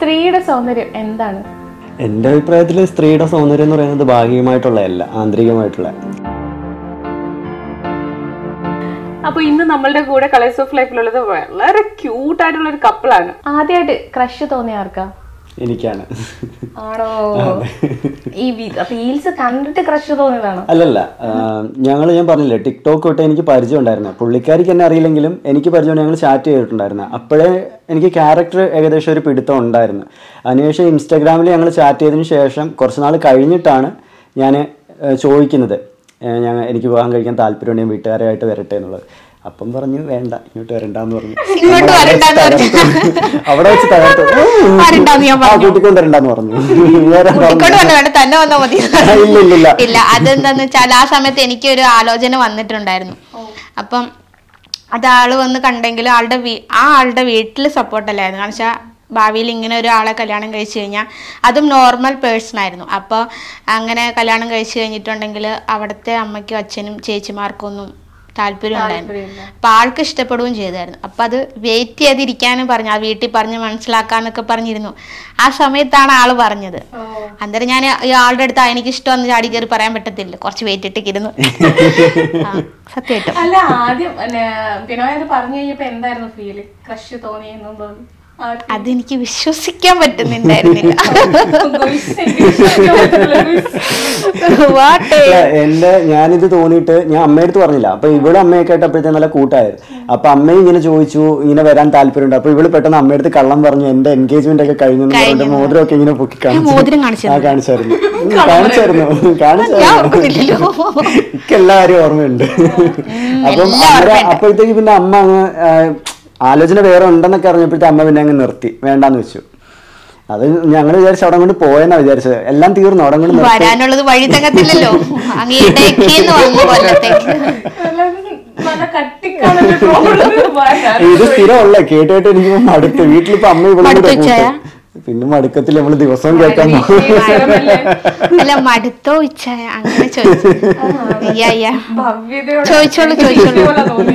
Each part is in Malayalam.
സ്ത്രീയുടെ സൗന്ദര്യം എന്താണ് എൻ്റെ അഭിപ്രായത്തിൽ സ്ത്രീയുടെ സൗന്ദര്യം എന്ന് പറയുന്നത് ഭാഗികമായിട്ടുള്ളതല്ല ആന്തരികമായിട്ടുള്ള അപ്പൊ ഇന്ന് നമ്മളുടെ കൂടെ കളേഴ്സ് ഓഫ് ലൈഫിലുള്ളത് വളരെ ക്യൂട്ട് ആയിട്ടുള്ള ഒരു കപ്പിളാണ് ആദ്യമായിട്ട് ക്രഷ് തോന്നിയ ആർക്കാ എനിക്കാണ് ആണോ ഈ റീൽസ് കണ്ടിട്ട് ക്രഷ് തോന്നിയതാണോ അല്ലല്ല ഞങ്ങൾ ഞാൻ പറഞ്ഞില്ലേ ടിക്ടോക്ക് തൊട്ട് എനിക്ക് പരിചയം ഉണ്ടായിരുന്നു പുള്ളിക്കാരിക്ക് എന്നെ അറിയില്ലെങ്കിലും എനിക്ക് പരിചയം ഞങ്ങൾ ചാറ്റ് ചെയ്തിട്ടുണ്ടായിരുന്നു അപ്പോഴേ എനിക്ക് ക്യാരക്ടർ ഏകദേശം ഒരു പിടുത്തം ഉണ്ടായിരുന്നു അതിനുശേഷം ഇൻസ്റ്റാഗ്രാമിൽ ഞങ്ങൾ ചാറ്റ് ചെയ്തതിന് ശേഷം കുറച്ച് നാൾ കഴിഞ്ഞിട്ടാണ് ഞാൻ ചോദിക്കുന്നത് ഏഹ് ഞാൻ എനിക്ക് വിവാഹം കഴിക്കാൻ താല്പര്യമുണ്ടെങ്കിൽ വീട്ടുകാരായിട്ട് വരട്ടെ എന്നുള്ളത് അപ്പം പറഞ്ഞു വേണ്ട ഇങ്ങോട്ട് വരണ്ടെന്ന് പറഞ്ഞു ഇങ്ങോട്ട് വരണ്ടാന്ന് പറഞ്ഞു. അവിടെ വെച്ച് തകർത്തു വരണ്ടാന്ന് ഞാൻ ആ കൂട്ടിക്കൊണ്ട് വരണ്ടെന്ന് പറഞ്ഞു വേറെ കുട്ടിക്കൊണ്ട് വന്ന വേണ്ട തന്നെ വന്നാൽ മതി ഇല്ല ഇല്ല ഇല്ല ഇല്ല അതെന്താന്ന് വെച്ചാൽ ആ സമയത്ത് എനിക്ക് ഒരു ആലോചന വന്നിട്ടുണ്ടായിരുന്നു അപ്പം അത് ആള് വന്ന് കണ്ടെങ്കിലും ആളുടെ വീ- ആ ആളുടെ വീട്ടിൽ സപ്പോർട്ടല്ലായിരുന്നു കാരണം വെച്ചാൽ ഭാവിയിൽ ഇങ്ങനെ ഒരാളെ കല്യാണം കഴിച്ചു കഴിഞ്ഞാൽ അതും നോർമൽ പേഴ്സൺ ആയിരുന്നു അപ്പോൾ അങ്ങനെ കല്യാണം കഴിച്ചു കഴിഞ്ഞിട്ടുണ്ടെങ്കിൽ അവിടുത്തെ അമ്മയ്ക്കും അച്ഛനും ചേച്ചിമാർക്കും ഒന്നും താല്പര്യം ഉണ്ടായിരുന്നു അപ്പൊ ആൾക്ക് ഇഷ്ടപ്പെടുകയും ചെയ്തായിരുന്നു അപ്പൊ അത് വെയിറ്റ് ചെയ്തിരിക്കാനും പറഞ്ഞു ആ വീട്ടിൽ പറഞ്ഞ് മനസ്സിലാക്കാന്നൊക്കെ പറഞ്ഞിരുന്നു ആ സമയത്താണ് ആള് പറഞ്ഞത് അന്നേരം ഞാൻ ഈ ആളുടെ അടുത്ത് "ആ, എനിക്ക് ഇഷ്ടമെന്ന് ചാടി കയറി പറയാൻ പറ്റത്തില്ല കുറച്ച് വെയിറ്റ് ഇട്ടേക്ക് ഇരുന്നു ആ, സത്യമായിട്ടും അല്ല ആദ്യം ബിനോയത് പറഞ്ഞു കഴിഞ്ഞപ്പോ എന്തായിരുന്നു ഫീല് ക്രഷ് തോന്നിയെന്നും തോന്നി ആ ഒരു അതെനിക്ക് വിശ്വസിക്കാൻ പറ്റുന്നുണ്ടായിരുന്നില്ല guys, എനിക്ക് വിശ്വസിക്കാൻ പറ്റുന്നില്ല, guys. What a- അല്ല, എന്റെ ഞാനിത് തോന്നിയിട്ട് ഞാൻ അമ്മയടുത്ത് പറഞ്ഞില്ല അപ്പൊ ഇവിടെ അമ്മയൊക്കെ ആയിട്ട് അപ്പോഴത്തെ നല്ല കൂട്ടായിരുന്നു അപ്പൊ അമ്മയും ഇങ്ങനെ ചോദിച്ചു ഇങ്ങനെ വരാൻ താല്പര്യമുണ്ട് അപ്പൊ ഇവള് പെട്ടെന്ന് അമ്മയടുത്ത് കള്ളം പറഞ്ഞു എന്റെ എൻഗേജ്മെന്റ് ഒക്കെ കഴിഞ്ഞു എന്ന് പറഞ്ഞിട്ട് മോതിരം ഒക്കെ ഇങ്ങനെ പൊക്കി കാണിച്ചു മോതിരം കാണിച്ചു ആ കാണിച്ചായിരുന്നു ഉം, കാണിച്ചായിരുന്നു ഞാൻ കാണിച്ചായിരുന്നു ഓർക്കുന്നില്ലല്ലോ എനിക്ക് എല്ലാവരും ഓർമ്മയുണ്ട് അപ്പം അന്നേരം അപ്പോഴത്തേക്ക് പിന്നെ അമ്മ അങ്ങ് ആ, ആലോചന വേറെ ഉണ്ടെന്നൊക്കെ അറിഞ്ഞപ്പോഴത്തെ അമ്മ പിന്നെ അങ്ങ് നിർത്തി വേണ്ടാന്ന് വെച്ചു അത് ഞങ്ങൾ വിചാരിച്ചു അവിടെ കൊണ്ട് പോയെന്നാ വിചാരിച്ചത് എല്ലാം തീർന്നു അവിടെ കൊണ്ട് നിർത്തി വരാനുള്ളത് വഴി തങ്ങത്തില്ലല്ലോ അങ്ങ് ഇടയ്ക്കേന്ന് വന്നു കൊല്ലത്തേക്ക് അല്ലാതെ നല്ല കട്ടിക്കാണല്ലോ problem. ഇത് സ്ഥിരമല്ല കേട്ടിട്ട് എനിക്ക് മടുത്ത് വീട്ടിലിപ്പോ അമ്മ ഇവിടെ മടുത്ത് കൂടെ വെച്ചായ? കൂട്ട്. പിന്നെ മടുക്കത്തിൽ നമ്മള് ദിവസവും കേൾക്കാൻ പോകും ഈശ്വരനല്ലേ? അല്ല മടുത്തോ ഇച്ഛായ അങ്ങനെ ചോദിച്ചു അയ്യ അയ്യ ഭവ്യതയോടെ ചോദിച്ചോളൂ, ചോദിച്ചോളൂ. പോലെ തോന്നി.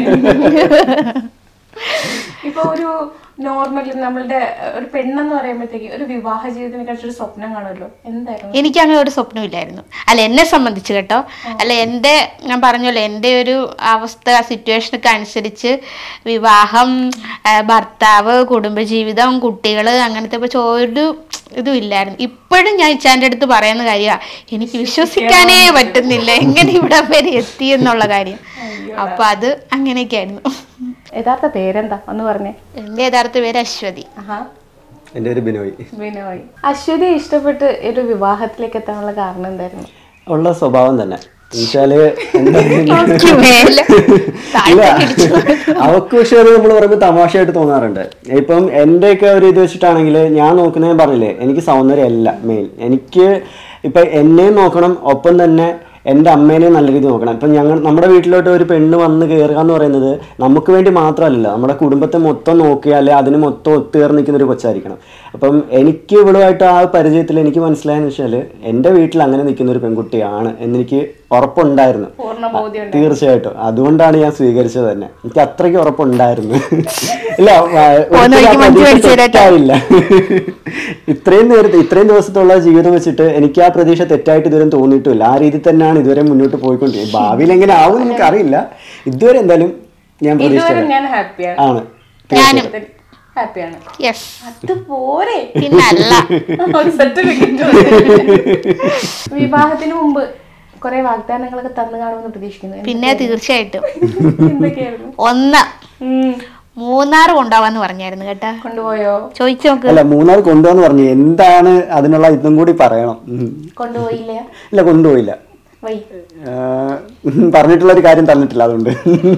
ഇപ്പൊ ഒരു നോർമലി നമ്മളുടെ ഒരു പെണ്ണെന്ന് പറയുമ്പോഴത്തേക്ക് ഒരു വിവാഹ ജീവിതത്തിനെ കുറിച്ച് ഒരു സ്വപ്നം കാണുമല്ലോ എന്തായിരുന്നു എനിക്ക് അങ്ങനെ ഒരു സ്വപ്നമില്ലായിരുന്നു അല്ല എന്നെ സംബന്ധിച്ച് കേട്ടോ അല്ല എൻ്റെ ഞാൻ പറഞ്ഞല്ലോ എൻ്റെ ഒരു അവസ്ഥ സിറ്റുവേഷനൊക്കെ അനുസരിച്ച് വിവാഹം ആ, ഭർത്താവ് കുടുംബജീവിതം കുട്ടികൾ അങ്ങനത്തെ ഇപ്പൊ ഒരു ഇതും ഇല്ലായിരുന്നു ഇപ്പോഴും ഞാൻ ഇച്ചാൻ്റെ അടുത്ത് പറയുന്ന കാര്യമാണ് എനിക്ക് വിശ്വസിക്കാനേ പറ്റുന്നില്ല എങ്ങനെ ഇവിടെ വരെ എത്തി എന്നുള്ള കാര്യം അപ്പൊ അത് അങ്ങനെയൊക്കെ ആയിരുന്നു യഥാർത്ഥ പേരെന്താ ഒന്ന് പറഞ്ഞേ എൻ്റെ യഥാർത്ഥ പേര് അശ്വതി ആഹാ എന്റെ ഒരു ബിനോയ് ബിനോയ് അശ്വതി ഇഷ്ടപ്പെട്ട് ഒരു വിവാഹത്തിലേക്ക് എത്താനുള്ള കാരണം എന്തായിരുന്നു ഉള്ള സ്വഭാവം തന്നെ എന്നുവെച്ചാല് എന്താ എനിക്ക് മേലെ ഇല്ല താഴത്തേക്ക് ഇടിച്ചു അവക്ക് പക്ഷെ അത് നമ്മൾ പറയുമ്പോൾ തമാശയായിട്ട് തോന്നാറുണ്ട് ഇപ്പം എന്റെയൊക്കെ ഒരു ഇത് വെച്ചിട്ടാണെങ്കിൽ ഞാൻ നോക്കുന്നത് പറഞ്ഞില്ലേ എനിക്ക് സൗന്ദര്യം അല്ല മെയിൻ എനിക്ക് ഇപ്പൊ എന്നെയും നോക്കണം ഒപ്പം തന്നെ എൻ്റെ അമ്മേനെയും നല്ല രീതിയിൽ നോക്കണം ഇപ്പം ഞങ്ങൾ നമ്മുടെ വീട്ടിലോട്ട് ഒരു പെണ്ണ് വന്ന് കയറുക എന്ന് പറയുന്നത് നമുക്ക് വേണ്ടി മാത്രമല്ല നമ്മുടെ കുടുംബത്തെ മൊത്തം നോക്കുക അല്ലെ അതിന് മൊത്തം ഒത്തുചേർന്ന് നിൽക്കുന്ന ഒരു കൊച്ചായിരിക്കണം അപ്പം എനിക്ക് ഇവളുമായിട്ട് ആ പരിചയത്തിൽ എനിക്ക് മനസ്സിലായെന്ന് വെച്ചാൽ എൻ്റെ വീട്ടിൽ അങ്ങനെ നിൽക്കുന്ന ഒരു പെൺകുട്ടിയാണ് എന്നെനിക്ക് ഉറപ്പുണ്ടായിരുന്നു പൂർണ്ണ ബോധ്യം തീർച്ചയായിട്ടും അതുകൊണ്ടാണ് ഞാൻ സ്വീകരിച്ചത് തന്നെ എനിക്ക് അത്രയ്ക്ക് ഉറപ്പുണ്ടായിരുന്നു ഇല്ല ആ, പോകുന്ന ഒരിക്കലും ആ വഴിക്ക് മഞ്ജു പ്രതീക്ഷ മേടിച്ച് തരാട്ടോ. തെറ്റായില്ല ഇത്രയും നേരത്തെ ഇത്രയും ദിവസത്തുള്ള ജീവിതം വെച്ചിട്ട് എനിക്ക് ആ പ്രതീക്ഷ തെറ്റായിട്ട് ഇതുവരെ തോന്നിയിട്ടില്ല ആ രീതിയിൽ തന്നെയാണ് ഇതുവരെ മുന്നോട്ട് പോയിക്കൊണ്ടിരിക്കുന്നത് ഭാവിയിൽ എങ്ങനെ ആവും നമുക്ക് അറിയില്ല ഇതുവരെ എന്തായാലും ഞാൻ ഇതുവരെ പ്രതീക്ഷിച്ചത് ഞാൻ ഹാപ്പിയാണ് ആണ് ഞാനും ഹാപ്പിയാണ് യെസ് അത് പോരെ പിന്നല്ല ഒരു സർട്ടിഫിക്കറ്റ് വിവാഹത്തിന് മുമ്പ് കുറെ വാഗ്ദാനങ്ങളൊക്കെ തന്നു കാണുമെന്ന് പ്രതീക്ഷിക്കുന്നു പിന്നെ തീർച്ചയായിട്ടും എന്തൊക്കെയായിരുന്നു ഒന്ന് ഉം. മൂന്നാർ കൊണ്ടുപോവാന്ന് പറഞ്ഞായിരുന്നു കേട്ടാ കൊണ്ടുപോയോ ചോദിച്ചു നോക്ക് അല്ല മൂന്നാർ കൊണ്ടുപോകാന്ന് പറഞ്ഞു എന്താണ് അതിനുള്ള ഇതും കൂടി പറയണം ഉം. കൊണ്ടുപോയില്ല ഇല്ല കൊണ്ടുപോയില്ല വൈ ആ, പറഞ്ഞിട്ടുള്ള ഒരു കാര്യം തന്നിട്ടില്ല അതുകൊണ്ട്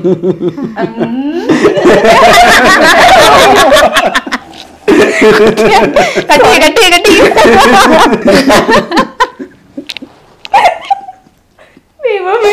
കട്ടി കട്ടി കട്ടി ദൈവമേ.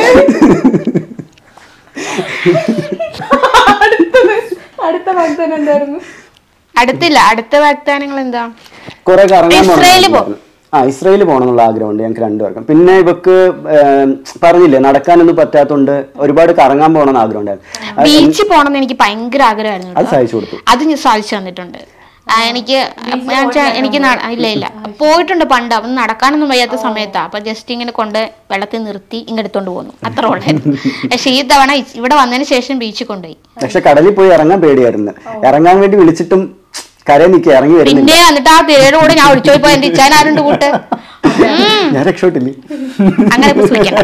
അടുത്തത് അടുത്ത വാഗ്ദാനം എന്തായിരുന്നു അടുത്തില്ല അടുത്ത വാഗ്ദാനങ്ങൾ എന്താ കുറെ കറങ്ങാൻ പോകണം ഇസ്രായേലിൽ പോ- എന്നുണ്ടായിരുന്നു. ആ ഇസ്രായേൽ പോകണം എന്നുള്ള ആഗ്രഹമുണ്ട് ഞങ്ങൾക്ക് രണ്ടുപേർക്കും പിന്നെ ഇവക്ക് ഏം, പറഞ്ഞില്ലേ നടക്കാനൊന്നും പറ്റാത്തോണ്ട് ഒരുപാട് കറങ്ങാൻ പോകണം എന്ന് ആഗ്രഹം ഉണ്ടായിരുന്നു ബീച്ചിൽ പോകണമെന്ന് എനിക്ക് ഭയങ്കര ആഗ്രഹമായിരുന്നു അത് കേട്ടോ. സഹായിച്ചു കൊടുത്തു അത് ഞാൻ സാധിച്ചു തന്നിട്ടുണ്ട് ആ, എനിക്ക് ഞാൻ ചെ- എനിക്ക് ന- ഇല്ല ഇല്ല പോയിട്ടുണ്ട് പണ്ട് അപ്പം നടക്കാനൊന്നും വയ്യാത്ത സമയത്താ അപ്പൊ ജസ്റ്റ് ഇങ്ങനെ കൊണ്ട് വെള്ളത്തിൽ നിർത്തി ഇങ്ങനെ എടുത്തോണ്ട് പോന്നു അത്ര ഉള്ളായിരുന്നു പക്ഷെ ഈ തവണ ഇ- ഇവിടെ വന്നതിന് ശേഷം ബീച്ചിൽ കൊണ്ടുപോയി പക്ഷെ കടലിൽ പോയി ഇറങ്ങാൻ പേടിയായിരുന്നു ഇറങ്ങാൻ വേണ്ടി വിളിച്ചിട്ടും കരയിൽ നിൽക്കുക ഇറങ്ങി വരുന്നില്ല പിന്നെ എന്നിട്ട് ആ തിരയുടെ കൂടെ ഞാൻ ഒളിച്ചോയി പോയി എന്റെ ഇച്ചാൻ ആരുണ്ട് കൂട്ട് ഉം. ഞാൻ രക്ഷപ്പെട്ടില്ലേ അങ്ങനെ പ്രസവിക്കണം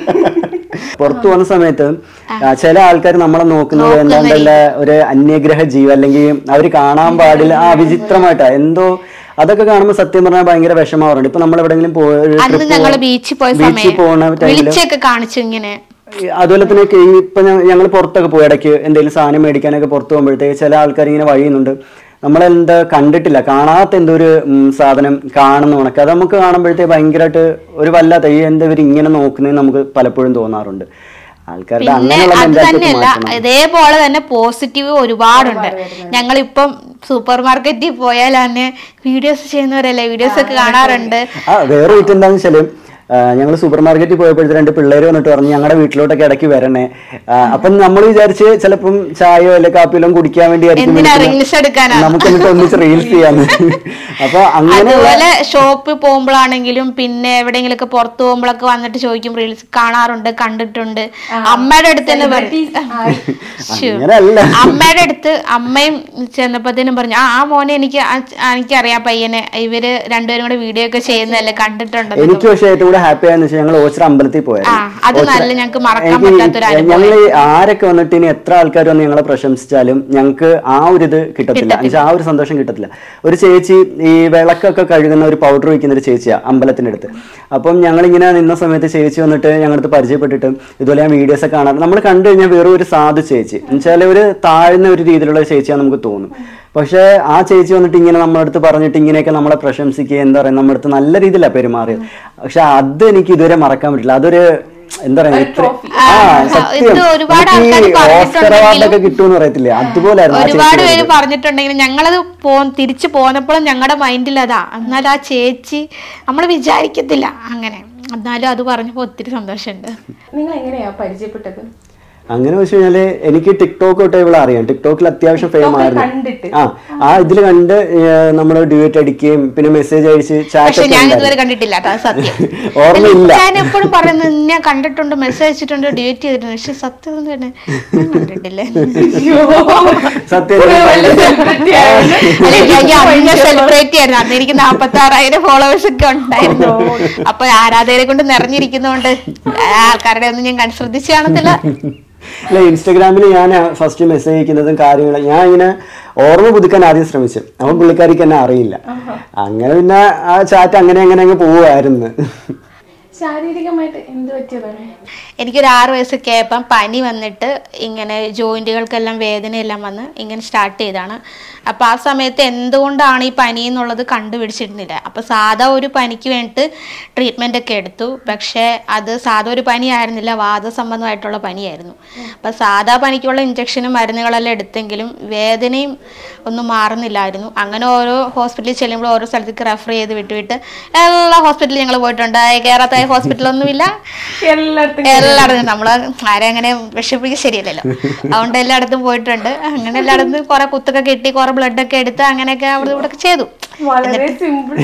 പുറത്തു പോകുന്ന സമയത്ത് ആ, ചില ആൾക്കാർ നമ്മളെ നോക്കുന്നത് എന്താണ്ടല്ല ഒരു അന്യഗ്രഹ ജീവ അല്ലെങ്കിൽ അവർ കാണാൻ പാടില്ല ആ വിചിത്രമായിട്ടാ എന്തോ അതൊക്കെ കാണുമ്പോൾ സത്യം പറഞ്ഞാൽ ഭയങ്കര വിഷമാവാറുണ്ട് ഇപ്പൊ നമ്മൾ എവിടെങ്കിലും പോയ ഒരു അന്ന് trip ഞങ്ങള് പോവാ- ബീച്ചിൽ പോയ ബീച്ചിൽ പോകുന്ന സമയം ടൈമില് വിളിച്ചൊക്കെ കാണിച്ചു ഇങ്ങനെ ഈ അതുപോലെ തന്നെ ഈ ഇപ്പൊ ഞങ്ങൾ പുറത്തൊക്കെ പോയി ഇടയ്ക്ക് എന്തെങ്കിലും സാധനം മേടിക്കാനൊക്കെ പുറത്ത് പോകുമ്പോഴത്തേക്ക് ചില ആൾക്കാർ ഇങ്ങനെ വഴിയുന്നുണ്ട് നമ്മളെന്താ കണ്ടിട്ടില്ല കാണാത്ത എന്തോ ഒരു ഉം, സാധനം കാണുന്ന ഉണക്ക് അത് നമുക്ക് കാണുമ്പോഴത്തേക്ക് ഭയങ്കരമായിട്ട് ഒരു വല്ലാത്ത ഈ എന്താ ഇവർ ഇങ്ങനെ നോക്കുന്നതെന്ന് നമുക്ക് പലപ്പോഴും തോന്നാറുണ്ട് ആൾക്കാരുടെ പിന്നെ അങ്ങനെയുള്ള അത് മെന്റാലിറ്റി തന്നെയല്ല മാറ്റണം ഇതേപോലെ തന്നെ പോസിറ്റീവ് ഒരുപാടുണ്ട് ഞങ്ങളിപ്പം സൂപ്പർ മാർക്കറ്റിൽ പോയാൽ തന്നെ വീഡിയോസ് ചെയ്യുന്നവരല്ലേ വീഡിയോസ് ഒക്കെ കാണാറുണ്ട് ആ വേറെ വീട്ടിൽ എന്താണെന്ന് വെച്ചാല് ഞങ്ങൾ സൂപ്പർ മാർക്കറ്റിൽ പോയപ്പോഴത്തെ രണ്ട് പിള്ളേർ വന്നിട്ട് പറഞ്ഞു ഞങ്ങളുടെ വീട്ടിലോട്ടൊക്കെ ഇടയ്ക്ക് വരണേ ആ, അപ്പം നമ്മൾ വിചാരിച്ച് ചിലപ്പം ചായയോ അല്ലെ കാപ്പിയോ കുടിക്കാൻ വേണ്ടി ആയിരിക്കും എന്തിനാ വിളിക്കുന്നത്. റീൽസ് എടുക്കാനാ നമുക്ക് എന്നിട്ട് ഒന്നിച്ച് റീൽസ് ചെയ്യാന്ന് അപ്പൊ അങ്ങനെ അതുപോലെ ഷോപ്പിൽ പോകുമ്പോഴാണെങ്കിലും പിന്നെ എവിടെയെങ്കിലും ഒക്കെ പുറത്തു പോകുമ്പോഴൊക്കെ വന്നിട്ട് ചോദിക്കും റീൽസ് കാണാറുണ്ട് കണ്ടിട്ടുണ്ട് അമ്മയുടെ അടുത്ത് തന്നെ പറയും ശ്ശോ. അങ്ങനെയല്ല അമ്മയുടെ അടുത്ത് അമ്മയും ചെന്നപ്പോഴത്തേനും പറഞ്ഞു ആ ആ മോനെ എനിക്ക് ആ- ആ എനിക്കറിയാം പയ്യനെ ഇവര് രണ്ടുപേരും കൂടെ വീഡിയോ ഒക്കെ ചെയ്യുന്നതല്ലേ കണ്ടിട്ടുണ്ടെന്ന് എനിക്ക് പക്ഷേ ഏറ്റവും കൂടെ ഹാപ്പി ആയെന്ന് വെച്ചാൽ ഞങ്ങൾ ഓച്ചിറ അമ്പലത്തിൽ ആ, പോയായിരുന്നു അത് ഓച്ചിറ- നല്ല ഞങ്ങക്ക് മറക്കാൻ എനിക്ക് ഈ- പറ്റാത്തൊരു അനുഭവം ഞങ്ങള് ആരൊക്കെ വന്നിട്ട് ഇനി എത്ര ആൾക്കാർ വന്ന് ഞങ്ങളെ പ്രശംസിച്ചാലും ഞങ്ങൾക്ക് ആ ഒരു ഇത് കിട്ടത്തില്ല എന്നുവെച്ചാൽ ആ ഒരു സന്തോഷം കിട്ടത്തില്ല ഒരു ചേച്ചി ഈ വിളക്കൊക്കെ കഴുകുന്ന ഒരു പൗഡർ വയ്ക്കുന്ന ഒരു ചേച്ചിയാ അമ്പലത്തിന്റെ അടുത്ത് അപ്പം ഞങ്ങളിങ്ങനെ നിന്ന സമയത്ത് ചേച്ചി വന്നിട്ട് ഞങ്ങളടുത്ത് പരിചയപ്പെട്ടിട്ട് ഇതുപോലെ ഞാൻ വീഡിയോസ് ഒക്കെ കാണാറ് നമ്മൾ കണ്ടു കഴിഞ്ഞാൽ വെറും ഒരു സാധു ചേച്ചി എന്നുവെച്ചാൽ ഒരു താഴ്ന്ന ഒരു രീതിയിലുള്ള ഒരു ചേച്ചിയാ നമുക്ക് തോന്നും പക്ഷേ ആ ചേച്ചി വന്നിട്ട് ഇങ്ങനെ നമ്മുടെ അടുത്ത് പറഞ്ഞിട്ട് ഇങ്ങനെയൊക്കെ നമ്മളെ പ്രശംസിക്കുക എന്താ പറയുക നമ്മുടെ അടുത്ത് നല്ല രീതിയിലാണ് പെരുമാറിയത് പക്ഷെ അത് എനിക്ക് ഇതുവരെ മറക്കാൻ പറ്റില്ല അതൊരു എന്താ പറയാ ഇത്ര ആ സത്യം ഇത് ഒരുപാട് നമുക്ക് ഈ ആൾക്കാര് ഓസ്കർ അവാർഡൊക്കെ കിട്ടുമെന്ന് പറയത്തില്ലേ അതുപോലായിരുന്നു ആ ഒരുപാട് ചേച്ചി പേര് പറഞ്ഞിട്ടുണ്ടെങ്കിലും ഞങ്ങളത് പോ തിരിച്ചു പോന്നപ്പോഴും ഞങ്ങളുടെ മൈൻഡിൽ അതാ എന്നാൽ ആ ചേച്ചി നമ്മൾ വിചാരിക്കത്തില്ല അങ്ങനെ എന്നാലും അത് പറഞ്ഞപ്പോ ഒത്തിരി സന്തോഷമുണ്ട് നിങ്ങൾ എങ്ങനെയാ പരിചയപ്പെട്ടത് അങ്ങനെ വെച്ച് കഴിഞ്ഞാല് എനിക്ക് ടിക്ടോക്ക് തൊട്ട് ഇവിടെ അറിയാം ടിക്ടോക്കിൽ അത്യാവശ്യം ഫെയിം TikTok ൽ ആയിരുന്നു കണ്ടിട്ട്. ആ ആ ഇതിൽ കണ്ട് നമ്മൾ ഡ്യൂറ്റ് അടിക്കുകയും പിന്നെ മെസ്സേജ് അയച്ച് ചാറ്റ് പക്ഷെ ഒക്കെ ഞാൻ ഉണ്ടായിരുന്നു. ഇതുവരെ കണ്ടിട്ടില്ല അതാ സത്യം ഓർമ്മയില്ല ഞാൻ എപ്പോഴും പറയുന്നത് ഞാൻ കണ്ടിട്ടുണ്ട് മെസ്സേജ് അയച്ചിട്ടുണ്ട് ഡിലീറ്റ് ചെയ്തിട്ടുണ്ട് പക്ഷെ സത്യം തന്നെ ഞാൻ കണ്ടിട്ടില്ല സത്യം സെലിബ്രേറ്റ് ആയിരുന്നു അന്ന് എനിക്ക് നാപ്പത്തി ആറായിരം ഫോളോവേഴ്സ് ഒക്കെ ഉണ്ടായിരുന്നു അപ്പൊ ആരാധകരെ കൊണ്ട് നിറഞ്ഞിരിക്കുന്നോണ്ട് ആൾക്കാരുടെ ഒന്നും ഞാൻ കണ്ട് ശ്രദ്ധിച്ചു കാണത്തില്ല അല്ല ഇൻസ്റ്റാഗ്രാമിൽ ഞാൻ ഫസ്റ്റ് മെസ്സേജ് അയക്കുന്നതും കാര്യങ്ങളും ഞാൻ ഇങ്ങനെ ഓർമ്മ പുതുക്കാൻ ആദ്യം ശ്രമിച്ചു അപ്പൊ പുള്ളിക്കാരിക്ക് എന്നെ അറിയില്ല അങ്ങനെ പിന്നെ ആ ചാറ്റ് അങ്ങനെ അങ്ങനെ അങ്ങ് പോവുമായിരുന്നു ശാരീരികമായിട്ട് എന്ത് പറ്റിയതാണ് എനിക്കൊരു ആറ് വയസ്സൊക്കെ ആയപ്പം പനി വന്നിട്ട് ഇങ്ങനെ ജോയിന്റുകൾക്കെല്ലാം വേദനയെല്ലാം വന്ന് ഇങ്ങനെ സ്റ്റാർട്ട് ചെയ്താണ് അപ്പോൾ ആ സമയത്ത് എന്തുകൊണ്ടാണ് ഈ പനി എന്നുള്ളത് കണ്ടുപിടിച്ചിരുന്നില്ല അപ്പോൾ സാധാ ഒരു പനിക്ക് വേണ്ടിയിട്ട് ട്രീറ്റ്മെൻ്റ് ഒക്കെ എടുത്തു പക്ഷേ അത് സാധാ ഒരു പനി ആയിരുന്നില്ല വാദസംബന്ധമായിട്ടുള്ള പനിയായിരുന്നു അപ്പോൾ സാധാ പനിക്കുള്ള ഇഞ്ചക്ഷനും മരുന്നുകളെല്ലാം എടുത്തെങ്കിലും വേദനയും ഒന്നും മാറുന്നില്ലായിരുന്നു അങ്ങനെ ഓരോ ഹോസ്പിറ്റലിൽ ചെല്ലുമ്പോൾ ഓരോ സ്ഥലത്തേക്ക് റെഫർ ചെയ്ത് വിട്ടുവിട്ട് എല്ലാ ഹോസ്പിറ്റലിൽ ഞങ്ങൾ പോയിട്ടുണ്ട് കേരളത്തെ ഹോസ്പിറ്റലൊന്നുമില്ല എല്ലായിടത്തും എല്ലായിടത്തും നമ്മൾ ആരെ അങ്ങനെ വിഷമിപ്പിക്കുക ശരിയല്ലല്ലോ അതുകൊണ്ട് എല്ലായിടത്തും പോയിട്ടുണ്ട് അങ്ങനെ എല്ലായിടത്തും കുറെ കുത്തൊക്കെ കിട്ടി കുറെ ബ്ലഡ് ഒക്കെ എടുത്ത് അങ്ങനെയൊക്കെ അവിടെ ഇവിടെ ഒക്കെ ചെയ്തു വളരെ സിമ്പിൾ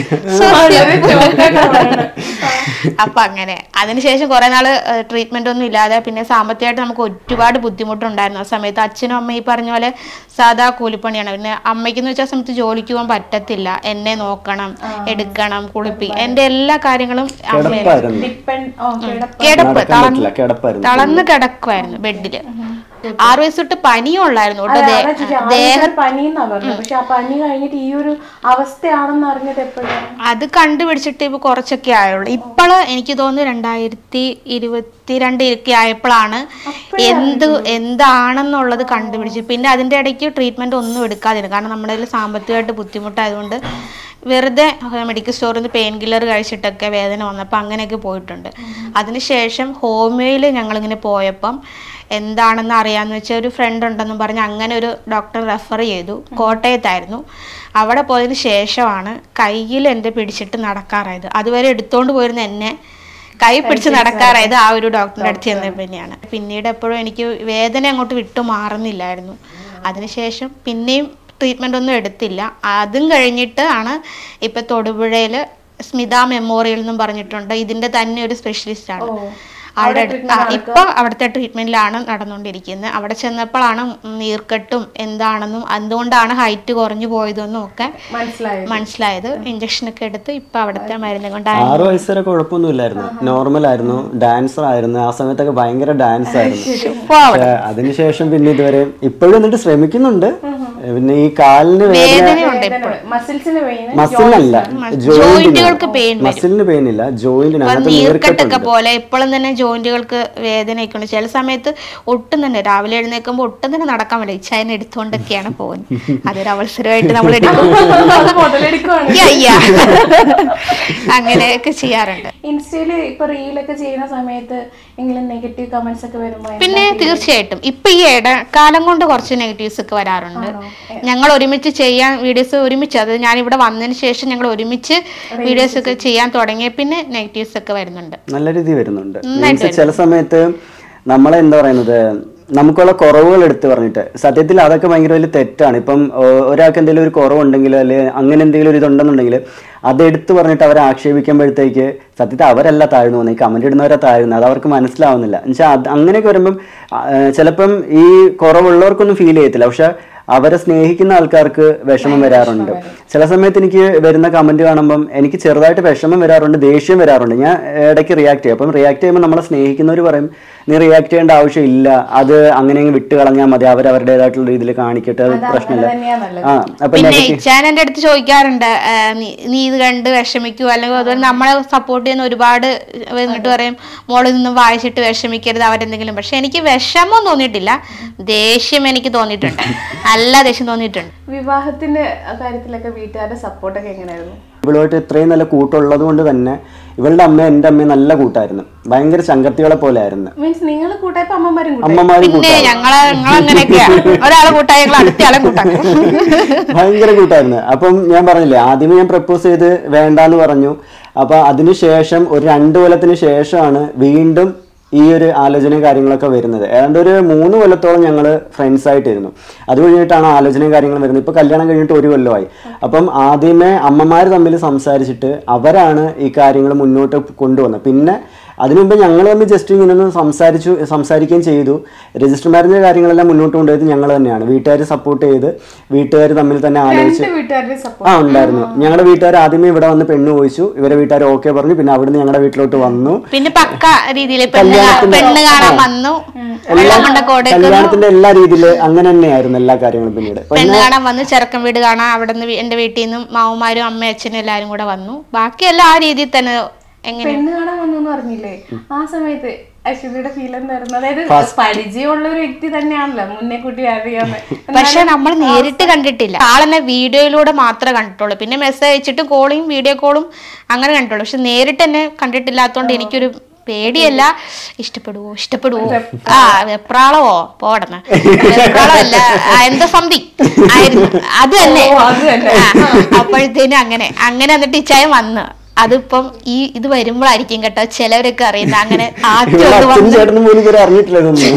അപ്പൊ അങ്ങനെ അതിനുശേഷം കുറെ നാള് ട്രീറ്റ്മെന്റ് ഒന്നും ഇല്ലാതെ പിന്നെ സാമ്പത്തികമായിട്ട് നമുക്ക് ഒരുപാട് ബുദ്ധിമുട്ടുണ്ടായിരുന്നു ആ സമയത്ത് അച്ഛനും അമ്മയും ഈ പറഞ്ഞ പോലെ സാധാ കൂലിപ്പണിയാണ് പിന്നെ അമ്മയ്ക്കെന്ന് വെച്ചാൽ സമയത്ത് ജോലിക്ക് പോകാൻ പറ്റത്തില്ല എന്നെ നോക്കണം എടുക്കണം കുളിപ്പിക്കണം എന്റെ എല്ലാ കാര്യങ്ങളും അമ്മയായിരുന്നു കിടപ്പായിരുന്നു ഡിപ്പെൻഡ് ഓ കിടപ്പ് കിടപ്പ് നടക്കാൻ തളർന്ന് പറ്റില്ല കിടപ്പായിരുന്നു തളർന്ന് കിടക്കുമായിരുന്നു ബെഡില് ആറു വയസ്സ് തൊട്ട് പനിയും ഉള്ളായിരുന്നു ഒട്ടും അതെ, ദേ- അതാ ചോദിച്ചത്. ആദ്യം ദേഹ ഒരു പനിന്നാ പറഞ്ഞത് പക്ഷെ ആ പനി കഴിഞ്ഞിട്ട് ഈ ഒരു അവസ്ഥയാണെന്ന് അറിഞ്ഞത് എപ്പോഴാണ് അത് കണ്ടുപിടിച്ചിട്ട് ഇപ്പൊ കുറച്ചൊക്കെ ആയുള്ളൂ ഇപ്പോള് എനിക്ക് തോന്നുന്നു രണ്ടായിരത്തി ഇരുപത്തിരണ്ട് ഒക്കെ ആയപ്പോഴാണ് എന്ത് എന്താണെന്നുള്ളത് കണ്ടുപിടിച്ചു പിന്നെ അതിന്റെ ഇടയ്ക്ക് ട്രീറ്റ്മെന്റ് ഒന്നും എടുക്കാതിരുന്നു കാരണം നമ്മുടെ കയ്യിൽ സാമ്പത്തികമായിട്ട് ബുദ്ധിമുട്ടായതുകൊണ്ട് വെറുതെ മെഡിക്കൽ സ്റ്റോറിൽ നിന്ന് പെയിൻ കില്ലർ കഴിച്ചിട്ടൊക്കെ വേദന വന്നപ്പോൾ അങ്ങനെയൊക്കെ പോയിട്ടുണ്ട് അതിനുശേഷം ഹോമിയോയിൽ ഞങ്ങളിങ്ങനെ പോയപ്പം എന്താണെന്ന് അറിയാമെന്ന് വെച്ചാൽ ഒരു ഫ്രണ്ട് ഉണ്ടെന്നും പറഞ്ഞ് അങ്ങനെ ഒരു ഡോക്ടർ റെഫർ ചെയ്തു കോട്ടയത്തായിരുന്നു അവിടെ പോയതിന് ശേഷമാണ് കയ്യിൽ എൻ്റെ പിടിച്ചിട്ട് നടക്കാറായത് അതുവരെ എടുത്തോണ്ട് പോയിരുന്ന എന്നെ കൈ പിടിച്ച് നടക്കാറായത് ആ ഒരു ഡോക്ടറിൻ്റെ അടുത്ത് ചെന്നപ്പോൾ തന്നെയാണ് പിന്നീട് എപ്പോഴും എനിക്ക് വേദന അങ്ങോട്ട് വിട്ടു മാറുന്നില്ലായിരുന്നു അതിനുശേഷം പിന്നെയും ട്രീറ്റ്മെൻ്റ് ഒന്നും എടുത്തില്ല അതും കഴിഞ്ഞിട്ട് ആണ് ഇപ്പം തൊടുപുഴയിൽ സ്മിത മെമ്മോറിയൽ എന്നും പറഞ്ഞിട്ടുണ്ട് ഇതിൻ്റെ തന്നെ ഒരു സ്പെഷ്യലിസ്റ്റ് ആണ് ഓ. അവിടെ അവിടെ treatment നടക്കുക? ഇപ്പൊ അവിടുത്തെ ട്രീറ്റ്മെന്റിലാണ് നടന്നുകൊണ്ടിരിക്കുന്നത് അവിടെ ചെന്നപ്പോഴാണ് നീർക്കെട്ടും എന്താണെന്നും എന്തുകൊണ്ടാണ് ഹൈറ്റ് കുറഞ്ഞു പോയതെന്നും ഒക്കെ മനസ്സിലായി മനസ്സിലായത് ഇഞ്ചക്ഷൻ ഒക്കെ എടുത്ത് ഇപ്പൊ അവിടുത്തെ മരുന്ന് കൊണ്ടാണ് ആറു വയസ്സ് വരെ കുഴപ്പമൊന്നുമില്ലായിരുന്നു നോർമൽ ആയിരുന്നു ഡാൻസർ ആയിരുന്നു ആ സമയത്തൊക്കെ ഭയങ്കര ഡാൻസ് ആയിരുന്നു ഇപ്പൊ അവിടെ പക്ഷേ അതിനുശേഷം പിന്നെ ഇതുവരെ ഇപ്പോഴും എന്നിട്ട് ശ്രമിക്കുന്നുണ്ട് പിന്നെ ഈ കാലിന് വേദന വേദനയുണ്ട് മസിൽസിന് വെയിന് മസിലിനല്ല ജോയിന്റുകൾക്ക് pain വരും. മസിലിന് പെയിൻ ഇല്ല ജോയിന്റിന് ഇപ്പൊ അതിനകത്ത് നീർക്കെട്ടൊക്കെ നീർക്കെട്ടുണ്ട് പോലെ ഇപ്പോഴും തന്നെ ജോയിന്റുകൾക്ക് വേദനയൊക്കെ ഉണ്ട് ചില സമയത്ത് ഒട്ടും തന്നെ രാവിലെ എഴുന്നേൽക്കുമ്പോൾ ഒട്ടും തന്നെ നടക്കാൻ പറ്റില്ല ഇച്ഛായനെ എടുത്തുകൊണ്ടൊക്കെയാണ് പോകുന്നത് അതൊരു അവസരമായിട്ട് നമ്മൾ എടുക്കും മുതലെടുക്കുവാണ് യ്യ, യ്യ. അങ്ങനെയൊക്കെ ചെയ്യാറുണ്ട് ഇൻസ്റ്റയില് ഇപ്പൊ റീലൊക്കെ ചെയ്യുന്ന സമയത്ത് എങ്കിലും നെഗറ്റീവ് കമന്റ്സ് ഒക്കെ വരുമ്പോ എന്താ പിന്നെ feel? തീർച്ചയായിട്ടും ഇപ്പൊ ഈ ഇടക്കാലം കൊണ്ട് കുറച്ച് നെഗറ്റീവ്സ് ഒക്കെ വരാറുണ്ട് ഞങ്ങൾ ഒരുമിച്ച് ചെയ്യാൻ വീഡിയോസ് ഒരുമിച്ച് അത് ഞാൻ ഇവിടെ വന്നതിന് ശേഷം ഞങ്ങൾ ഒരുമിച്ച് വീഡിയോസ് ഒക്കെ ചെയ്യാൻ തുടങ്ങിയ പിന്നെ നെഗറ്റീവ്സ് ഒക്കെ വരുന്നുണ്ട് നല്ല രീതിയിൽ വരുന്നുണ്ട് മീൻസ് ചില സമയത്ത് നമ്മളെ എന്താ പറയുന്നത് നമുക്കുള്ള കുറവുകൾ എടുത്തു പറഞ്ഞിട്ട് സത്യത്തിൽ അതൊക്കെ ഭയങ്കര വലിയ തെറ്റാണ് ഇപ്പം ഓ- ഒരാൾക്ക് എന്തെങ്കിലും ഒരു കുറവുണ്ടെങ്കിൽ അല്ലെങ്കിൽ അങ്ങനെ എന്തെങ്കിലും ഒരു ഇതുണ്ടെന്നുണ്ടെങ്കിൽ അത് എടുത്തു പറഞ്ഞിട്ട് അവരെ ആക്ഷേപിക്കുമ്പോഴത്തേക്ക് സത്യത്തിൽ അവരല്ല താഴ്ന്നു പോകുന്നത് ഈ കമന്റ് ഇടുന്നവരെ താഴ്ന്നു അത് അവർക്ക് മനസ്സിലാവുന്നില്ല എന്നുവെച്ചാൽ അത് അങ്ങനെയൊക്കെ വരുമ്പം ആ, ചിലപ്പം ഈ കുറവുള്ളവർക്കൊന്നും ഫീൽ ചെയ്യത്തില്ല പക്ഷെ അവരെ സ്നേഹിക്കുന്ന ആൾക്കാർക്ക് വിഷമം വരാറുണ്ട് ചില സമയത്ത് എനിക്ക് വരുന്ന കമന്റ് കാണുമ്പം എനിക്ക് ചെറുതായിട്ട് വിഷമം വരാറുണ്ട് ദേഷ്യം വരാറുണ്ട് ഞാൻ ഇടയ്ക്ക് റിയാക്ട് ചെയ്യും അപ്പം റിയാക്ട് ചെയ്യുമ്പോൾ നമ്മളെ സ്നേഹിക്കുന്നവർ പറയും നീ റിയാക്ട് ചെയ്യേണ്ട ആവശ്യമില്ല അത് അങ്ങനെ അങ്ങ് വിട്ട് കളഞ്ഞാൽ മതി അവർ അവരുടേതായിട്ടുള്ള രീതിയിൽ കാണിക്കട്ടെ അത് പ്രശ്നമില്ല തന്നെയാ നല്ലത്. ആ അപ്പൊ പിന്നെ നെഗറ്റീവ് ഇച്ചാൻ എൻ്റെ അടുത്ത് ചോദിക്കാറുണ്ട് ആ, നീ- നീ ഇത് കണ്ട് വിഷമിക്കൂ അല്ലെങ്കിൽ അതുപോലെ നമ്മളെ സപ്പോർട്ട് ചെയ്യുന്ന ഒരുപാട് എന്നിട്ട് പറയും മോളിൽ നിന്നും വായിച്ചിട്ട് വിഷമിക്കരുത് അവരെന്തെങ്കിലും പക്ഷെ എനിക്ക് വിഷമം തോന്നിയിട്ടില്ല ദേഷ്യം എനിക്ക് തോന്നിയിട്ടുണ്ട് നല്ല ദേഷ്യം തോന്നിയിട്ടുണ്ട് വിവാഹത്തിന്റെ കാര്യത്തിലൊക്കെ വീട്ടുകാരുടെ സപ്പോർട്ടൊക്കെ എങ്ങനെയായിരുന്നു ഇവളുമായിട്ട് ഇത്രയും നല്ല കൂട്ടുള്ളത് കൊണ്ട് തന്നെ ഇവളുടെ അമ്മ എൻ്റെ അമ്മയും നല്ല കൂട്ടായിരുന്നു ഭയങ്കര ചങ്കത്തികളെ പോലെ ആയിരുന്നു മീൻസ് നിങ്ങൾ കൂട്ടായപ്പോ അമ്മമാരും കൂട്ടായി അമ്മമാരും പിന്നെ കൂട്ടായിരുന്നു ഞങ്ങളെ ഞങ്ങളങ്ങനെയൊക്കെയാ ഒരാളെ കൂട്ടായി ഞങ്ങൾ അടുത്തയാളെ കൂട്ടാക്കും ഭയങ്കര കൂട്ടായിരുന്നു അപ്പം ഞാൻ പറഞ്ഞില്ലേ ആദ്യമേ ഞാൻ പ്രപ്പോസ് ചെയ്ത് വേണ്ടാന്ന് പറഞ്ഞു അപ്പൊ അതിനുശേഷം ഒരു രണ്ടു കൊല്ലത്തിന് ശേഷമാണ് വീണ്ടും ഈ ഒരു ആലോചനയും കാര്യങ്ങളൊക്കെ വരുന്നത് ഏതാണ്ട് ഒരു മൂന്ന് കൊല്ലത്തോളം ഞങ്ങൾ ഫ്രണ്ട്സ് ആയിട്ടിരുന്നു അത് കഴിഞ്ഞിട്ടാണ് ആലോചനയും കാര്യങ്ങളും വരുന്നത് ഇപ്പൊ കല്യാണം കഴിഞ്ഞിട്ട് ഒരു കൊല്ലമായി അപ്പം ആദ്യമേ അമ്മമാർ തമ്മിൽ സംസാരിച്ചിട്ട് അവരാണ് ഈ കാര്യങ്ങൾ മുന്നോട്ട് കൊണ്ടുവന്നത് പിന്നെ അതിനു മുമ്പ് ഞങ്ങൾ തമ്മിൽ ജസ്റ്റ് ഇങ്ങനെ ഒന്ന് സംസാരിച്ചു സംസാരിക്കുകയും ചെയ്തു രജിസ്റ്റർ മാരേജ് കാര്യങ്ങളെല്ലാം മുന്നോട്ട് കൊണ്ടുപോയത് ഞങ്ങൾ തന്നെയാണ് വീട്ടുകാർ സപ്പോർട്ട് ചെയ്ത് വീട്ടുകാർ തമ്മിൽ തന്നെ ആലോചിച്ച് രണ്ട് വീട്ടുകാരുടെ സപ്പോർട്ട് ആ ഉണ്ടായിരുന്നു ഞങ്ങളുടെ വീട്ടുകാർ ആദ്യമേ ഇവിടെ വന്ന് പെണ്ണ് ചോദിച്ചു ഇവരെ വീട്ടുകാർ ഓക്കെ പറഞ്ഞു പിന്നെ അവിടുന്ന് ഞങ്ങളുടെ വീട്ടിലോട്ട് വന്നു പിന്നെ പക്ക രീതിയിൽ പെണ്ണ് കാ- കല്യാണത്തിന്റെ- പെണ്ണ് കാണാൻ ആ. വന്നു എല്ലാ വെള്ളം കൊണ്ട കൊടുക്കുന്നു കല്യാണത്തിന്റെ എല്ലാ രീതിയില് അങ്ങനെ തന്നെയായിരുന്നു എല്ലാ കാര്യങ്ങളും പിന്നീട് പെണ്ണ് കാണാൻ വന്ന് ചെറുക്കൻ വീട് കാണാൻ അവിടെ നിന്ന് എന്റെ വീട്ടിൽ നിന്നും മാവുമാരും അമ്മയും അച്ഛനും എല്ലാരും കൂടെ വന്നു ബാക്കിയെല്ലാം ആ രീതിയിൽ തന്നെ എങ്ങനെ പെണ്ണ് കാണാൻ വന്നു എന്ന് പറഞ്ഞില്ലേ ആ സമയത്ത് അശ്വതിയുടെ ഫീൽ എന്തായിരുന്നു അതായത് പരിചയമുള്ള ഒരു വ്യക്തി തന്നെയാണല്ലോ മുന്നേ കൂട്ടി അറിയാന്ന് പക്ഷെ നമ്മൾ നേരിട്ട് കണ്ടിട്ടില്ല ആളെന്നെ വീഡിയോയിലൂടെ മാത്രമേ കണ്ടിട്ടുള്ളൂ പിന്നെ മെസ്സേജ് അയച്ചിട്ട് കോളിങ് വീഡിയോ കോളും അങ്ങനെ കണ്ടിട്ടുള്ളൂ പക്ഷെ നേരിട്ട് എന്നെ കണ്ടിട്ടില്ലാത്തോണ്ട് എനിക്കൊരു പേടിയല്ല ഇഷ്ടപ്പെടുവോ ഇഷ്ടപ്പെടുവോ ആ വെപ്രാളവോ പോടന്ന് വെപ്രാളമല്ല ആ, എന്താ സംതിങ് ആയിരുന്നു അത് തന്നെ ഓ, അത് തന്നെ. ആ, അപ്പോഴത്തേനും അങ്ങനെ അങ്ങനെ എന്നിട്ട് ഇച്ചായ വന്ന് അതിപ്പം ഈ ഇത് വരുമ്പോഴായിരിക്കും കേട്ടോ ചിലവരൊക്കെ അറിയുന്നത് അങ്ങനെ ആദ്യം ഇവിടെ ഒന്ന് അച്ഛനും വന്ന് ചേട്ടനും പോലും ഇതുവരെ അറിഞ്ഞിട്ടില്ല ഇതൊന്നും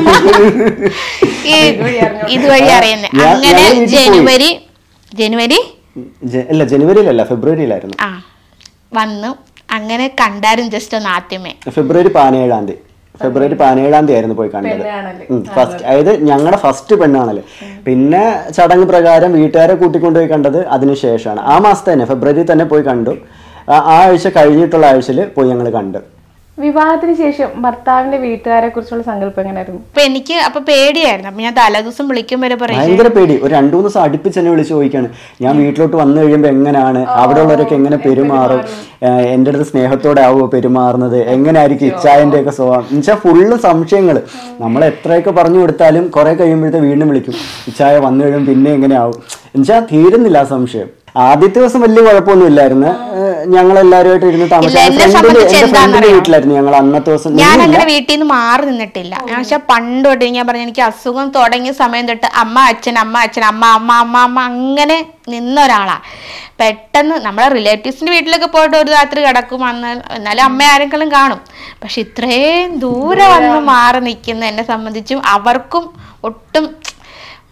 ഈ ഇതുവഴി അറിയുന്നത് ഞാൻ- അങ്ങനെ ഞങ്ങൾ വീട്ടിൽ പോയി. ജനുവരി ജനുവരി ജ- അല്ല ജനുവരിയിലല്ല ഫെബ്രുവരിയിലായിരുന്നു ആ വന്നു അങ്ങനെ കണ്ടാരും ജസ്റ്റ് ഒന്ന് ആദ്യമേ ഫെബ്രുവരി പതിനേഴാം തീയതി ഫെബ്രുവരി പതിനേഴാം തീയതി ആയിരുന്നു പോയി കണ്ടത് പെണ്ണ് കാണല്. ഫസ്റ്റ് അതായത് ഞങ്ങളുടെ ഫസ്റ്റ് പെണ്ണാണല്ലേ പിന്നെ ചടങ്ങ് പ്രകാരം വീട്ടുകാരെ കൂട്ടിക്കൊണ്ടുപോയി കണ്ടത് അതിനുശേഷമാണ് ആ മാസത്തെ തന്നെ ഫെബ്രുവരി തന്നെ പോയി കണ്ടു ആ ആ ആഴ്ച കഴിഞ്ഞിട്ടുള്ള ആഴ്ചയിൽ പോയി ഞങ്ങൾ കണ്ടു വിവാഹത്തിന് ശേഷം ഭർത്താവിന്റെ വീട്ടുകാരെ കുറിച്ചുള്ള സങ്കല്പം എങ്ങനെയായിരുന്നു അപ്പൊ എനിക്ക് അപ്പൊ പേടിയായിരുന്നു അപ്പൊ ഞാൻ തലേദിവസം വിളിക്കും വരെ പറയും ഭയങ്കര പേടി ഒരു രണ്ടു മൂന്ന് ദിവസം അടുപ്പിച്ച് എന്നെ വിളിച്ച് ചോദിക്കാണ് ഞാൻ വീട്ടിലോട്ട് വന്നു കഴിയുമ്പോൾ എങ്ങനെയാണ് അവിടെ ഉള്ളവരൊക്കെ എങ്ങനെ പെരുമാറും ഏഹ് എൻ്റെ അടുത്ത് സ്നേഹത്തോടെ ആവുമോ പെരുമാറുന്നത് എങ്ങനെയായിരിക്കും ഇച്ചായന്റെ ഒക്കെ സ്വഭാവം എന്നുവെച്ചാൽ ഫുള്ള് സംശയങ്ങൾ നമ്മൾ എത്രയൊക്കെ പറഞ്ഞു കൊടുത്താലും കുറെ കഴിയുമ്പോഴത്തെ വീണ്ടും വിളിക്കും ഇച്ചായ വന്നു കഴിയുമ്പോൾ പിന്നെ എങ്ങനെയാവും എന്നുവെച്ചാൽ തീരുന്നില്ല ആ സംശയം ആദ്യത്തെ ദിവസം വലിയ കുഴപ്പമൊന്നുമില്ലായിരുന്നു ഞങ്ങൾ എല്ലാവരുമായിട്ട് ഇരുന്ന് താമസിച്ചു ഇല്ല, എന്നെ ഫ്രണ്ടിന്റെ സംബന്ധിച്ച് എന്റെ ഫ്രണ്ടിന്റെ എന്താണെന്നറിയോ? വീട്ടിലായിരുന്നു ഞങ്ങൾ അന്നത്തെ ദിവസം ഞാൻ നിന്നില്ല. അങ്ങനെ വീട്ടിൽ നിന്ന് മാറി നിന്നിട്ടില്ല ഞാൻ പക്ഷെ പണ്ട് തൊട്ട് ഞാൻ പറഞ്ഞു എനിക്ക് അസുഖം തുടങ്ങിയ സമയം തൊട്ട് അമ്മ അച്ഛൻ അമ്മ അച്ഛൻ അമ്മ അമ്മ അമ്മ അമ്മ അങ്ങനെ നിന്ന ഒരാളാ പെട്ടെന്ന് നമ്മളെ റിലേറ്റീവ്സിന്റെ വീട്ടിലൊക്കെ പോയിട്ട് ഒരു രാത്രി കിടക്കും അന്ന് എന്നാലും അമ്മ ആരെങ്കിലും കാണും പക്ഷെ ഇത്രയും ദൂരെ വന്ന് മാറി നിൽക്കുന്ന എന്നെ സംബന്ധിച്ചും അവർക്കും ഒട്ടും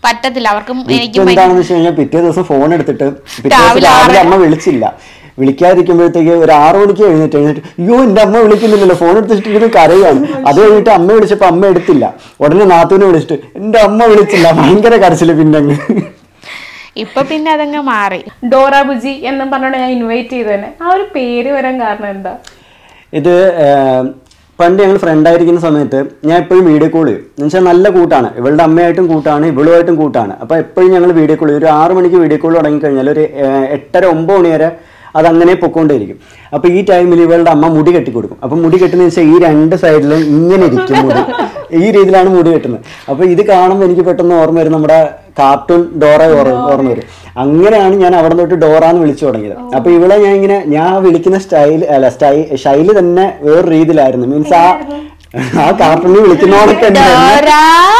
പറ്റത്തില്ല അവർക്കും ഇപ്പൊ എനിക്ക് എന്താണെന്ന് വെച്ച് കഴിഞ്ഞാൽ പിറ്റേ ദിവസം ഫോൺ എടുത്തിട്ട് പിറ്റേ ദിവസം രാവിലെ രാവിലെ ആറര. അമ്മ വിളിച്ചില്ല വിളിക്കാതിരിക്കുമ്പോഴത്തേക്ക് ഒരു ആറു മണിക്ക് എഴുന്നേറ്റ് എഴുന്നേറ്റ് അയ്യോ എന്റെ അമ്മ വിളിക്കുന്നില്ലല്ലോ ഫോൺ എടുത്തിട്ട് കരയാണ് അത് കഴിഞ്ഞിട്ട് അമ്മ വിളിച്ചപ്പോ അമ്മ എടുത്തില്ല ഉടനെ നാത്തൂനെ വിളിച്ചിട്ട് എന്റെ അമ്മ വിളിച്ചില്ല ഭയങ്കര കരച്ചില് പിന്നെ അങ്ങ് ഇപ്പൊ പിന്നെ അതങ്ങ് മാറി ഡോറ ബുജി എന്നും പറഞ്ഞോണ്ട് ഞാൻ ഇൻവൈറ്റ് ചെയ്തു തന്നെ ആ ഒരു പേര് വരാൻ കാരണം എന്താ ഇത് ഏം, പണ്ട് ഞങ്ങൾ ഫ്രണ്ട് ആയിരിക്കുന്ന സമയത്ത് ഞാൻ എപ്പോഴും വീഡിയോ കോൾ ചെയ്യും എന്ന് വെച്ചാൽ നല്ല കൂട്ടാണ് ഇവളുടെ അമ്മയായിട്ടും കൂട്ടാണ് ഇവളുമായിട്ടും കൂട്ടാണ് അപ്പോൾ എപ്പോഴും ഞങ്ങൾ വീഡിയോ കോൾ ചെയ്യും ഒരു ആറ് മണിക്ക് വീഡിയോ കോൾ തുടങ്ങിക്കഴിഞ്ഞാൽ ഒരു ഏഹ്, എട്ടര ഒമ്പത് മണി വരെ അതങ്ങനെ പൊക്കോണ്ടേയിരിക്കും അപ്പോൾ ഈ ടൈമിൽ ഇവളുടെ അമ്മ മുടി കെട്ടി കൊടുക്കും അപ്പം മുടി കെട്ടുന്ന വെച്ചാൽ ഈ രണ്ട് സൈഡിലും ഇങ്ങനെ ഇരിക്കും മുടി ഈ രീതിയിലാണ് മുടി കെട്ടുന്നത് അപ്പോൾ ഇത് കാണുമ്പോൾ എനിക്ക് പെട്ടെന്ന് ഓർമ്മ വരും നമ്മുടെ കാർട്ടൂൺ ഡോറ ഓർമ്മ ഓർമ്മ വരും അങ്ങനെയാണ് ഞാൻ അവിടെ തൊട്ട് ഡോറാന്ന് വിളിച്ചു തുടങ്ങിയത് അപ്പൊ ഇവളെ ഞാൻ ഇങ്ങനെ ഞാൻ വിളിക്കുന്ന സ്റ്റൈൽ അല്ല സ്റ്റൈ ശൈലി തന്നെ വേറെ രീതിയിലായിരുന്നു മീൻസ് ആ ആ കാർട്ടൂണിൽ വിളിക്കുന്നവർക്ക് തന്നെ ഡോറാ.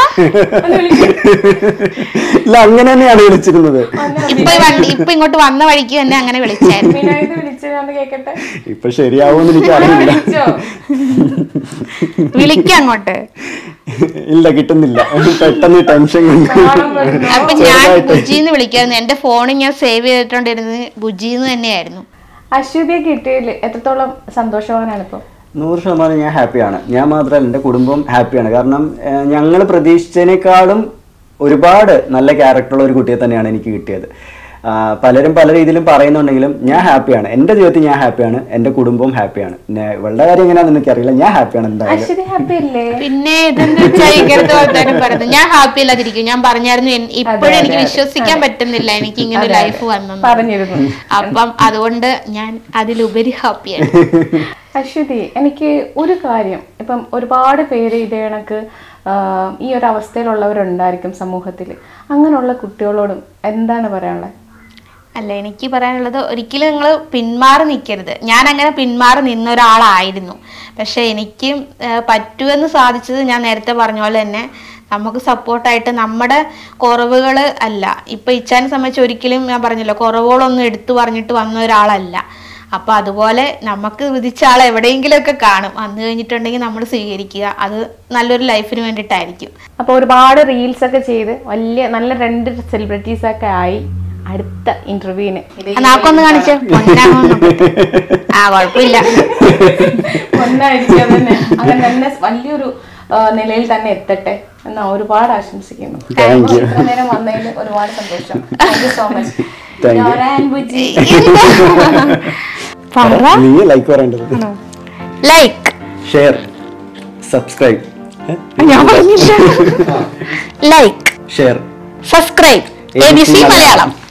ഇല്ല അങ്ങനെ തന്നെയാണ് വിളിച്ചിരുന്നത് ഇപ്പൊ ഈ വണ്ടി ഇപ്പൊ ഇങ്ങോട്ട് വന്ന വഴിക്ക് തന്നെ അങ്ങനെ വിളിച്ചായിരുന്നു വിനായത് വിളിച്ചതാന്ന് കേക്കട്ടെ ഇപ്പൊ ശരിയാവുമെന്ന് എനിക്ക് അറിയില്ല വിളിച്ചോ വിളിക്കാം അങ്ങോട്ട് ഇല്ല കിട്ടുന്നില്ല പെട്ടെന്ന് ടെൻഷൻ കൊണ്ട് നാണം വരുന്നു. അപ്പൊ ഞാൻ ബുജിന്ന് വിളിക്കായിരുന്നു എന്റെ ഫോണിൽ ഞാൻ സേവ് ചെയ്തിട്ടുണ്ടിരുന്നത് ബുജിന്ന് തന്നെയായിരുന്നു അശ്വതിയെ കിട്ടിയതിൽ എത്രത്തോളം സന്തോഷവാനാണ് ഇപ്പൊ നൂറ് ശതമാനം ഞാൻ ഹാപ്പിയാണ് ഞാൻ മാത്രമല്ല എൻ്റെ കുടുംബം ഹാപ്പിയാണ് കാരണം ഞങ്ങൾ പ്രതീക്ഷിച്ചതിനേക്കാളും ഒരുപാട് നല്ല ക്യാരക്ടറുള്ള ഒരു കുട്ടിയെ തന്നെയാണ് എനിക്ക് കിട്ടിയത് ആ, പലരും പല രീതിയിലും പറയുന്നുണ്ടെങ്കിലും ഞാൻ ഹാപ്പിയാണ് എൻ്റെ ജീവിതത്തിൽ ഞാൻ ഹാപ്പിയാണ് എൻ്റെ കുടുംബവും ഹാപ്പിയാണ് പിന്നെ ഇവളുടെ കാര്യം എങ്ങനെയാണെന്ന് എനിക്കറിയില്ല ഞാൻ ഹാപ്പിയാണ് എന്തായാലും അശ്വതി ഹാപ്പി അല്ലേ പിന്നെ ഇതെന്ത് വെച്ചാൽ ഇങ്ങനത്തെ വർത്താനം പറയുന്നത് ഞാൻ ഹാപ്പി അല്ലാതിരിക്കും ഞാൻ പറഞ്ഞായിരുന്നു എൻ- ഇപ്പോഴും എനിക്ക് വിശ്വസിക്കാൻ പറ്റുന്നില്ല എനിക്ക് ഇങ്ങനെ ഒരു ലൈഫ് വന്നെന്ന് പറഞ്ഞിരുന്നു അപ്പം അതുകൊണ്ട് ഞാൻ അതിലുപരി ഹാപ്പിയാണ് അശ്വതി എനിക്ക് ഒരു കാര്യം ഇപ്പം ഒരുപാട് പേര് ഇതേ കണക്ക് ആഹ്, ഈ ഒരു അവസ്ഥയിലുള്ളവരുണ്ടായിരിക്കും സമൂഹത്തിൽ അങ്ങനെയുള്ള കുട്ടികളോടും എന്താണ് പറയാനുള്ളത് അല്ല എനിക്ക് പറയാനുള്ളത് ഒരിക്കലും നിങ്ങൾ പിന്മാറി നിൽക്കരുത് ഞാൻ അങ്ങനെ പിന്മാറി നിന്ന ഒരാളായിരുന്നു പക്ഷെ എനിക്ക് ഏഹ്, പറ്റുമെന്ന് സാധിച്ചത് ഞാൻ നേരത്തെ പറഞ്ഞ പോലെ തന്നെ നമുക്ക് സപ്പോർട്ടായിട്ട് നമ്മുടെ കുറവുകൾ അല്ല ഇപ്പൊ ഇച്ചാനെ സംബന്ധിച്ച് ഒരിക്കലും ഞാൻ പറഞ്ഞല്ലോ കുറവുകളൊന്നും എടുത്തു പറഞ്ഞിട്ട് വന്ന ഒരാളല്ല അപ്പൊ അതുപോലെ നമുക്ക് വിധിച്ച ആൾ എവിടെയെങ്കിലുമൊക്കെ കാണും വന്നു കഴിഞ്ഞിട്ടുണ്ടെങ്കിൽ നമ്മൾ സ്വീകരിക്കുക അത് നല്ലൊരു ലൈഫിന് വേണ്ടിയിട്ടായിരിക്കും അപ്പോൾ ഒരുപാട് റീൽസ് ഒക്കെ ചെയ്ത് വലിയ നല്ല രണ്ട് സെലിബ്രിറ്റീസ് ഒക്കെ ആയി അടുത്ത ഇന്റർവ്യൂവിന് ആ, നാക്കൊന്ന് കാണിച്ചോ പൊന്നാമൊന്നും. ആ കുഴപ്പമില്ല ഒന്നായിരിക്കും തന്നെ അങ്ങനെ തന്നെ വലിയൊരു ആ, നിലയിൽ തന്നെ എത്തട്ടെ എന്നാ ഒരുപാട് ആശംസിക്കുന്നു Thank you. ഇത്ര നേരം വന്നതിൽ ഒരുപാട് സന്തോഷം thank you so much Thank you. പറ നീ ലൈക്ക് പറയേണ്ടത് ലൈക്ക് ഷെയർ സബ്സ്ക്രൈബ് ഞാൻ പറഞ്ഞില്ല like share subscribe A B C Malayalam